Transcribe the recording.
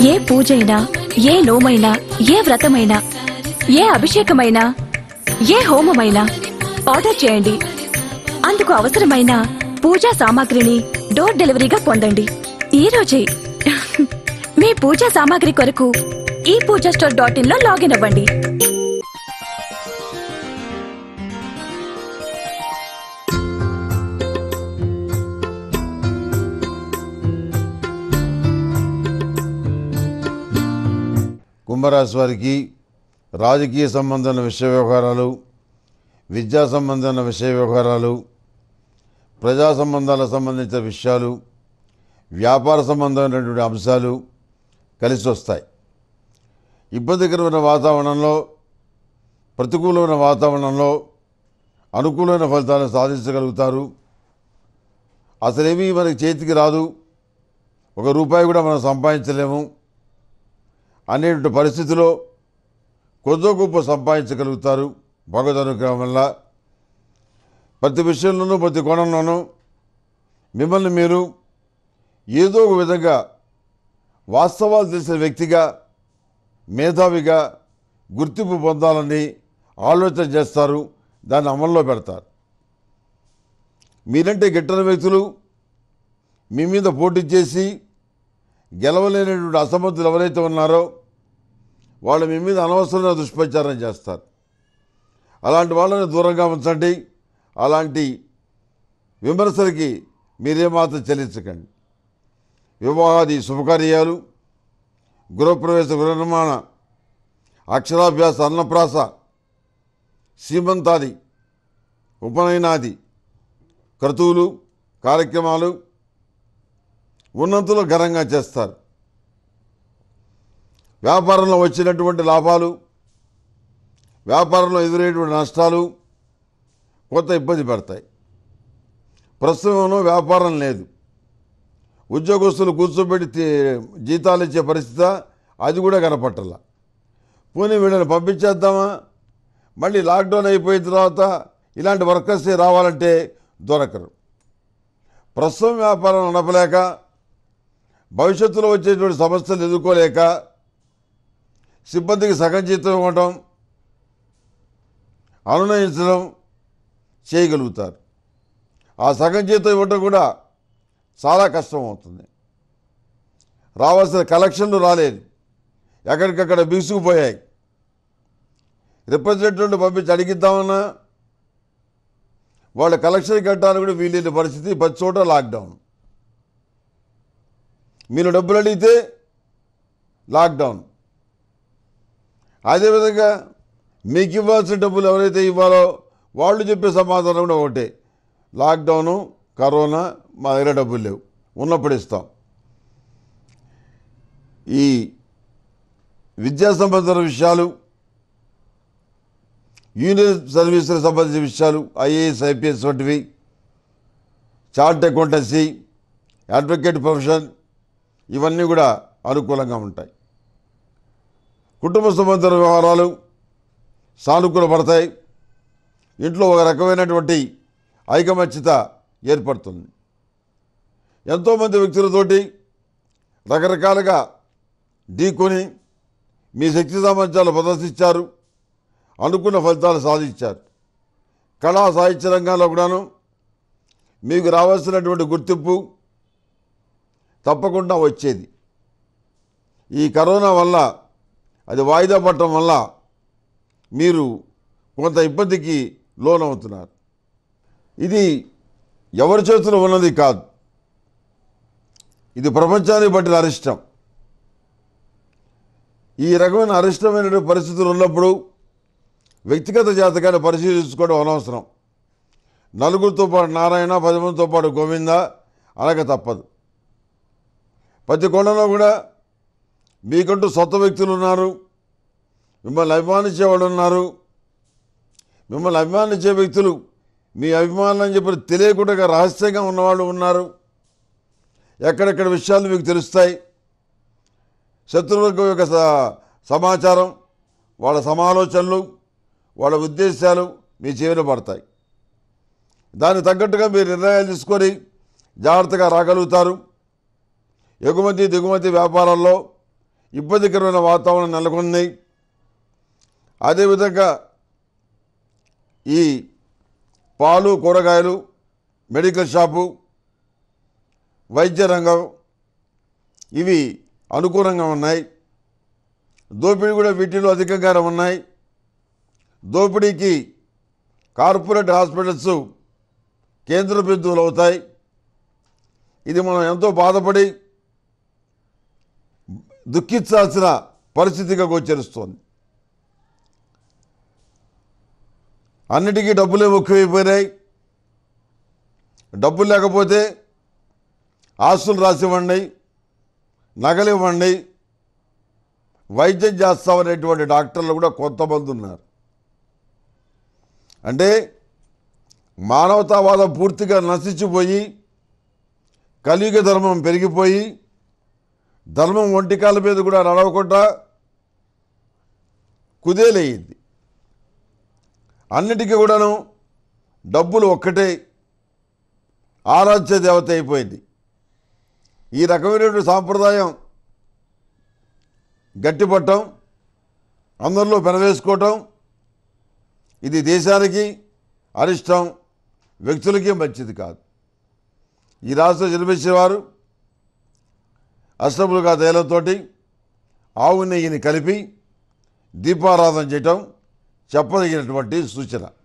ఏ పూజైనా ఏ నోమైనా ఏ వ్రతమైనా ఏ అభిషేకమైనా ఏ హోమమైనా ఆర్డర్ చేయండి అందుకు అవసరమైన పూజా సామాగ్రిని డోర్ డెలివరీగా పొందండి ఈ రోజే మీ పూజా సామాగ్రి కొరకు ఈ పూజా స్టోర్ డాట్ ఇన్ లో లాగిన్ అవ్వండి కుంభరాశి వారికి రాజకీయ సంబంధమైన విషయ వ్యవహారాలు విద్యా సంబంధమైన విషయ వ్యవహారాలు ప్రజా సంబంధాలకు సంబంధించిన విషయాలు వ్యాపార సంబంధమైనటువంటి అంశాలు కలిసి వస్తాయి ఇబ్బందికరమైన వాతావరణంలో ప్రతికూలమైన వాతావరణంలో అనుకూలమైన ఫలితాలను సాధించగలుగుతారు అసలేమీ మనకి చేతికి రాదు ఒక రూపాయి కూడా మనం సంపాదించలేము అనేటువంటి పరిస్థితిలో కొద్దో గొప్ప సంపాదించగలుగుతారు భగవద్ అనుగ్రహం వల్ల ప్రతి విషయంలోనూ ప్రతి కోణంలోనూ మిమ్మల్ని మీరు ఏదో ఒక విధంగా వాస్తవాలు తెలిసిన వ్యక్తిగా మేధావిగా గుర్తింపు పొందాలని ఆలోచన చేస్తారు దాన్ని అమల్లో పెడతారు మీరంటే గిట్టని వ్యక్తులు మీ మీద పోటీ చేసి గెలవలేనటువంటి అసమర్థులు ఎవరైతే ఉన్నారో వాళ్ళు మీ మీద అనవసరమైన దుష్ప్రచారం చేస్తారు అలాంటి వాళ్ళని దూరంగా ఉంచండి అలాంటి విమర్శలకి మీరేమాత్రం చెల్లించకండి వివాహాది శుభకార్యాలు గృహప్రవేశ గృహ నిర్మాణ అక్షరాభ్యాస అన్నప్రాస సీమంతాది ఉపనయనాది క్రతువులు కార్యక్రమాలు ఉన్నంతలో ఘనంగా చేస్తారు వ్యాపారంలో వచ్చినటువంటి లాభాలు వ్యాపారంలో ఎదురయ్యేటువంటి నష్టాలు కొత్త ఇబ్బంది పడతాయి ప్రస్తుతంలో వ్యాపారం లేదు ఉద్యోగస్తులు కూర్చోబెట్టి తీ- జీతాలు ఇచ్చే పరిస్థితి అది కూడా కనపట్టాల పోనీ వీళ్ళని పంపించేద్దామా మళ్ళీ లాక్డౌన్ అయిపోయిన తర్వాత ఇలాంటి వర్కర్సే రావాలంటే దొరకరు ప్రస్తుతం వ్యాపారం నడపలేక భవిష్యత్తులో వచ్చేటువంటి సమస్యలు ఎదుర్కోలేక సిబ్బందికి సగం జీతం ఇవ్వటం అనునయించడం చేయగలుగుతారు ఆ సగం జీతం ఇవ్వటం కూడా చాలా కష్టం అవుతుంది రావాల్సిన కలెక్షన్లు రాలేదు ఎక్కడికక్కడ బిగుసుకుపోయాయి రిప్రజెంటేటివ్ పంపించి అడిగిద్దామన్నా వాళ్ళ కలెక్షన్ కట్టడానికి కూడా వీలైన పరిస్థితి ప్రతి చోట లాక్డౌన్ మీరు డబ్బులు అడిగితే లాక్డౌన్ అదేవిధంగా మీకు ఇవ్వాల్సిన డబ్బులు ఎవరైతే ఇవ్వాలో వాళ్ళు చెప్పే సమాధానం కూడా ఒకటే లాక్డౌను కరోనా మా దగ్గర డబ్బులు లేవు ఉన్నప్పుడు ఇస్తాం ఈ విద్యా సంబంధించిన విషయాలు యూనియన్ సర్వీసులకు సంబంధించిన విషయాలు ఐఏఎస్ ఐపీఎస్ వంటివి చార్ట్ అకౌంటెన్సీ అడ్వకేట్ ప్రొఫెషన్ ఇవన్నీ కూడా అనుకూలంగా ఉంటాయి కుటుంబ సంబంధ వ్యవహారాలు సానుకూల పడతాయి ఇంట్లో ఒక రకమైనటువంటి ఐకమత్యత ఏర్పడుతుంది ఎంతోమంది వ్యక్తులతోటి రకరకాలుగా ఢీకొని మీ శక్తి సామర్థ్యాలు ప్రదర్శించారు అనుకున్న ఫలితాలు సాధించారు కళా సాహిత్య రంగాల్లో కూడాను మీకు రావాల్సినటువంటి గుర్తింపు తప్పకుండా వచ్చేది ఈ కరోనా వల్ల అది వాయిదా పడటం వల్ల మీరు కొంత ఇబ్బందికి లోనవుతున్నారు ఇది ఎవరి చేతిలో ఉన్నది కాదు ఇది ప్రపంచానికి పట్టిన అరిష్టం ఈ రకమైన అరిష్టమైన పరిస్థితులు ఉన్నప్పుడు వ్యక్తిగత జాతకాన్ని పరిశీలించుకోవడం అనవసరం నలుగురితో పాటు నారాయణ పది మందితో పాటు గోవింద అనక తప్పదు ప్రతి కొండలో కూడా మీకంటూ సొంత వ్యక్తులు ఉన్నారు మిమ్మల్ని అభిమానించే వాళ్ళు ఉన్నారు మిమ్మల్ని అభిమానించే వ్యక్తులు మీ అభిమానులు అని చెప్పి తెలియకుండా రహస్యంగా ఉన్నవాళ్ళు ఉన్నారు ఎక్కడెక్కడ విషయాలు మీకు తెలుస్తాయి శత్రువులకు యొక్క స- సమాచారం వాళ్ళ సమాలోచనలు వాళ్ళ ఉద్దేశాలు మీ చెవిన పడతాయి దానికి తగ్గట్టుగా మీరు నిర్ణయాలు తీసుకొని జాగ్రత్తగా రాగలుగుతారు ఎగుమతి దిగుమతి వ్యాపారాల్లో ఇబ్బందికరమైన వాతావరణం నెలకొంది అదేవిధంగా ఈ పాలు కూరగాయలు మెడికల్ షాపు వైద్య రంగం ఇవి అనుకూలంగా ఉన్నాయి దోపిడీ కూడా వీటిలో అధికంగానే ఉన్నాయి దోపిడీకి కార్పొరేట్ హాస్పిటల్స్ కేంద్ర బిందువులు అవుతాయి ఇది మనం ఎంతో బాధపడి దుఃఖించాల్సిన పరిస్థితిగా గోచరిస్తోంది అన్నిటికీ డబ్బులే ముఖ్యమైపోయినాయి డబ్బులు లేకపోతే ఆస్తులు రాసివ్వండి నగలు ఇవ్వండి వైద్యం చేస్తామనేటువంటి డాక్టర్లు కూడా కొంతమంది ఉన్నారు అంటే మానవతావాదం పూర్తిగా నశించిపోయి కలియుగ ధర్మం పెరిగిపోయి ధర్మం ఒంటికాల మీద కూడా నడవకుండా కుదేలయ్యింది అన్నిటికీ కూడాను డబ్బులు ఒక్కటే ఆరాధ్య దేవత అయిపోయింది ఈ రకమైనటువంటి సాంప్రదాయం గట్టిపట్టం అందరిలో పెనవేసుకోవటం ఇది దేశానికి అరిష్టం వ్యక్తులకి మంచిది కాదు ఈ రాష్ట్ర జన్మించిన వారు అష్టములుగా తేలతోటి ఆవు నెయ్యిని కలిపి దీపారాధన చేయటం చెప్పదగినటువంటి సూచన